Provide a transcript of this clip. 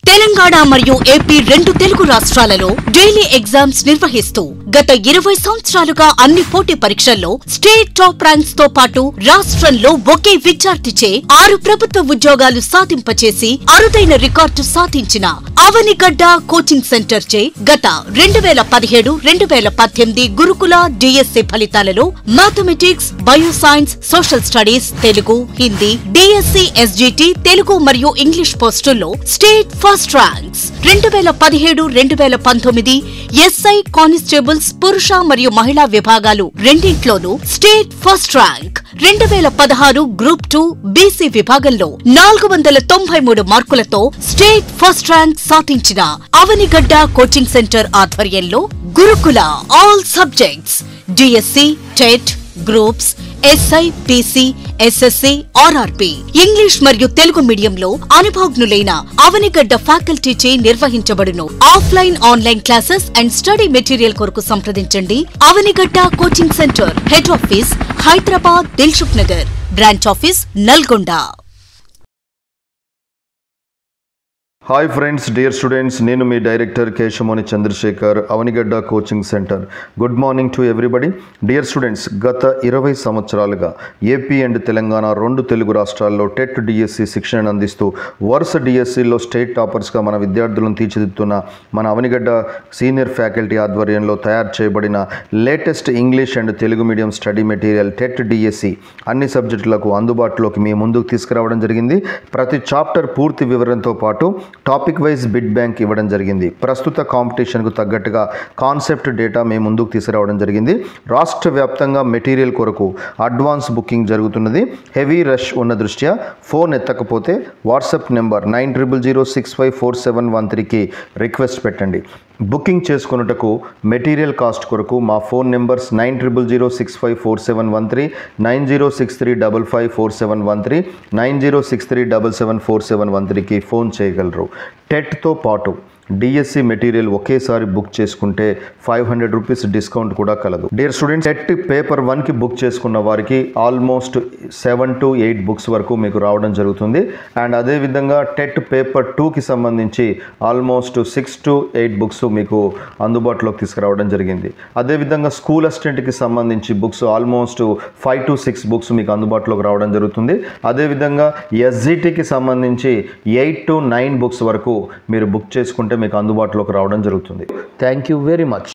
తెలంగాణ మరియు ఏపీ రెండు తెలుగు రాష్ట్రాలలో డైలీ ఎగ్జామ్స్ నిర్వహిస్తూ గత ఇరవై సంవత్సరాలుగా అన్ని పోటీ పరీక్షల్లో స్టేట్ టాప్ ర్యాంక్స్ తో పాటు రాష్ట్రంలో ఒకే విద్యార్థిచే ఆరు ప్రభుత్వ ఉద్యోగాలు సాధింపచేసి అరుదైన రికార్డు సాధించిన అవనిగడ్డ కోచింగ్ సెంటర్ చే గత రెండు వేల పదిహేడు రెండు వేల పద్దెనిమిది గురుకుల డిఎస్సి ఫలితాలలో mathematics bioscience social studies Telugu Hindi DSC SGT Telugu మరియు ఇంగ్లీష్ పోస్టుల్లో స్టేట్ ఫస్ట్ ర్యాంక్స్ రెండు వేల పదిహేడు రెండు వేల పంతొమ్మిది ఎస్ఐ కానిస్టేబుల్స్ పురుష మరియు మహిళా విభాగాలు రెండింట్లోనూ స్టేట్ ఫస్ట్ ర్యాంక్ రెండు వేల పదహారు గ్రూప్ టూ బీసీ విభాగంలో నాలుగు వందల తొంభై మూడు మార్కులతో స్టేట్ ఫస్ట్ ర్యాంక్ సాధించిన అవనిగడ్డ కోచింగ్ సెంటర్ ఆధ్వర్యంలో Gurukula all subjects DSC TET groups SI PC SSC RRB English మరియు తెలుగు మీడియంలో అనుభవజ్ఞులైన అవనిగడ్డ ఫ్యాకల్టీచే నిర్వహించబడును offline online classes and study material కొరకు సంప్రదించండి Avanigadda coaching centre head office Hyderabad Dilsukh Nagar branch office Nalgonda hi friends dear students నేను మీ director Keshamoni Chandrashekar Avanigadda coaching centre good morning to everybody dear students గత ఇరవై సంవత్సరాలుగా ఏపీ అండ్ తెలంగాణ రెండు తెలుగు రాష్ట్రాల్లో టెట్ డిఎస్సి శిక్షణను అందిస్తూ వరుస డిఎస్సిలో స్టేట్ టాపర్స్గా మన విద్యార్థులను తీర్చిదిద్దుతున్న మన అవనిగడ్డ సీనియర్ ఫ్యాకల్టీ ఆధ్వర్యంలో తయారు చేయబడిన latest English and Telugu medium study material TET DSC అన్ని సబ్జెక్టులకు అందుబాటులోకి మీ ముందుకు తీసుకురావడం జరిగింది ప్రతి చాప్టర్ పూర్తి వివరంతో పాటు టాపిక్ వైజ్ బిడ్ బ్యాంక్ ఇవ్వడం జరిగింది ప్రస్తుత కాంపిటీషన్కు తగ్గట్టుగా కాన్సెప్ట్ డేటా మేము ముందుకు తీసుకురావడం జరిగింది రాష్ట్ర వ్యాప్తంగా మెటీరియల్ కొరకు అడ్వాన్స్ బుకింగ్ జరుగుతున్నది హెవీ రష్ ఉన్న దృష్ట్యా ఫోన్ ఎత్తకపోతే WhatsApp number nine triple zero six five four seven one త్రీకి రిక్వెస్ట్ పెట్టండి బుకింగ్ చేసుకున్నటకు మెటీరియల్ కాస్ట్ కొరకు మా phone numbers nine triple zero six five four seven one three nine zero six three double five four seven one three nine zero six three double seven four seven one త్రీకి phone చేయగలరు టెట్తో పాటు DSC material ఒకేసారి book చేసుకుంటే five hundred rupees discount కూడా కలదు dear students TET paper వన్కి book చేసుకున్న వారికి almost seven to eight books వరకు మీకు రావడం జరుగుతుంది అండ్ అదేవిధంగా టెట్ పేపర్ టూకి సంబంధించి almost six to eight books మీకు అందుబాటులోకి తీసుకురావడం జరిగింది అదేవిధంగా స్కూల్ అసిస్టెంట్కి సంబంధించి books almost five to six books మీకు అందుబాటులోకి రావడం జరుగుతుంది అదేవిధంగా ఎస్జిటికి సంబంధించి ఎయిట్ టు నైన్ బుక్స్ వరకు మీరు బుక్ చేసుకుంటే మీకు అందుబాటులోకి రావడం జరుగుతుంది థ్యాంక్ యూ వెరీ మచ్